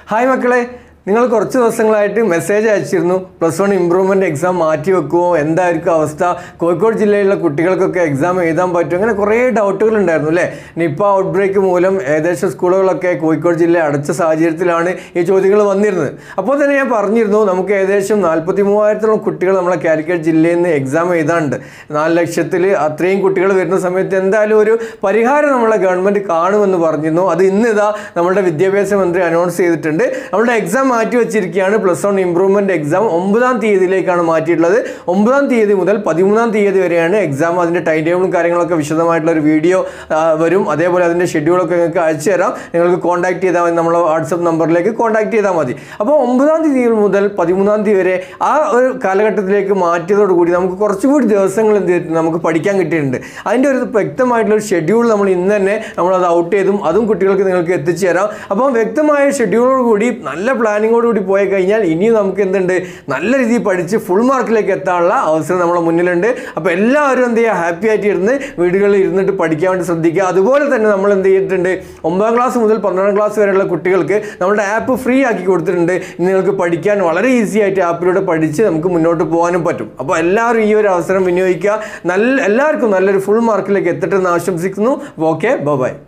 hi മക്കളെ നിങ്ങൾ കുറച്ച് ദിവസങ്ങളായിട്ട് മെസ്സേജ് അയച്ചിരുന്നു പ്ലസ് വൺ ഇമ്പ്രൂവ്മെൻ്റ് എക്സാം മാറ്റി വെക്കുമോ എന്തായിരിക്കും അവസ്ഥ കോഴിക്കോട് ജില്ലയിലുള്ള കുട്ടികൾക്കൊക്കെ എക്സാം എഴുതാൻ പറ്റും അങ്ങനെ കുറേ ഡൗട്ടുകൾ ഉണ്ടായിരുന്നു അല്ലേ നിപ്പ ഔട്ട് ബ്രേക്ക് മൂലം ഏകദേശം സ്കൂളുകളൊക്കെ കോഴിക്കോട് ജില്ല അടച്ച സാഹചര്യത്തിലാണ് ഈ ചോദ്യങ്ങൾ വന്നിരുന്നത് അപ്പോൾ തന്നെ ഞാൻ പറഞ്ഞിരുന്നു നമുക്ക് ഏകദേശം നാൽപ്പത്തി മൂവായിരത്തോളം കുട്ടികൾ നമ്മളെ കാലിക്കറ്റ് ജില്ലയിൽ നിന്ന് എക്സാം എഴുതാനുണ്ട് നാല് ലക്ഷത്തിൽ അത്രയും കുട്ടികൾ വരുന്ന സമയത്ത് എന്തായാലും ഒരു പരിഹാരം നമ്മളെ ഗവൺമെൻറ് കാണുമെന്ന് പറഞ്ഞിരുന്നു അത് ഇന്ന് ഇതാ നമ്മുടെ വിദ്യാഭ്യാസ മന്ത്രി അനൗൺസ് ചെയ്തിട്ടുണ്ട് നമ്മുടെ എക്സാം മാറ്റി വെച്ചിരിക്കുകയാണ് പ്ലസ് വൺ ഇംപ്രൂവ്മെന്റ് എക്സാം ഒമ്പതാം തീയതിയിലേക്കാണ് മാറ്റിയിട്ടുള്ളത് ഒമ്പതാം തീയതി മുതൽ പതിമൂന്നാം തീയതി വരെയാണ് എക്സാം അതിൻ്റെ ടൈം ടേബിളും കാര്യങ്ങളൊക്കെ വിശദമായിട്ടുള്ള ഒരു വീഡിയോ വരും അതേപോലെ അതിൻ്റെ ഷെഡ്യൂളൊക്കെ നിങ്ങൾക്ക് അയച്ചു തരാം നിങ്ങൾക്ക് കോൺടാക്ട് ചെയ്താൽ മതി നമ്മളെ വാട്സപ്പ് നമ്പറിലേക്ക് കോൺടാക്ട് ചെയ്താൽ മതി അപ്പോൾ ഒമ്പതാം തീയതി മുതൽ പതിമൂന്നാം തീയതി വരെ ആ ഒരു കാലഘട്ടത്തിലേക്ക് മാറ്റിയതോടുകൂടി നമുക്ക് കുറച്ചുകൂടി ദിവസങ്ങൾ എന്ത് ചെയ്തിട്ടുണ്ട് നമുക്ക് പഠിക്കാൻ കിട്ടിയിട്ടുണ്ട് അതിൻ്റെ ഒരു വ്യക്തമായിട്ടുള്ള ഒരു ഷെഡ്യൂൾ നമ്മൾ ഇന്ന് തന്നെ നമ്മളത് ഔട്ട് ചെയ്തും അതും കുട്ടികൾക്ക് നിങ്ങൾക്ക് എത്തിച്ചു തരാം അപ്പോൾ വ്യക്തമായ ഷെഡ്യൂളോട് കൂടി നല്ല പ്ലാനിങ്ങോട് കൂടി പോയി കഴിഞ്ഞാൽ ഇനിയും നമുക്ക് എന്തുണ്ട് നല്ല രീതിയിൽ പഠിച്ച് ഫുൾ മാർക്കിലേക്ക് എത്താനുള്ള അവസരം നമ്മുടെ മുന്നിലുണ്ട് അപ്പോൾ എല്ലാവരും എന്ത് ചെയ്യുക ഹാപ്പി ആയിട്ട് ഇരുന്ന് വീടുകളിൽ ഇരുന്നിട്ട് പഠിക്കാൻ വേണ്ടി ശ്രദ്ധിക്കുക അതുപോലെ തന്നെ നമ്മൾ എന്ത് ചെയ്തിട്ടുണ്ട് ഒമ്പതാം ക്ലാസ് മുതൽ പന്ത്രണ്ടാം ക്ലാസ് വരെയുള്ള കുട്ടികൾക്ക് നമ്മുടെ ആപ്പ് ഫ്രീ ആക്കി കൊടുത്തിട്ടുണ്ട് ഇനി നിങ്ങൾക്ക് പഠിക്കാൻ വളരെ ഈസി ആയിട്ട് ആപ്പിലൂടെ പഠിച്ച് നമുക്ക് മുന്നോട്ട് പോകാനും പറ്റും അപ്പോൾ എല്ലാവരും ഈ ഒരു അവസരം വിനിയോഗിക്കുക നല്ല എല്ലാവർക്കും നല്ലൊരു ഫുൾ മാർക്കിലേക്ക് എത്തട്ടെ എന്ന് ആശംസിക്കുന്നു ഓക്കെ ബൈ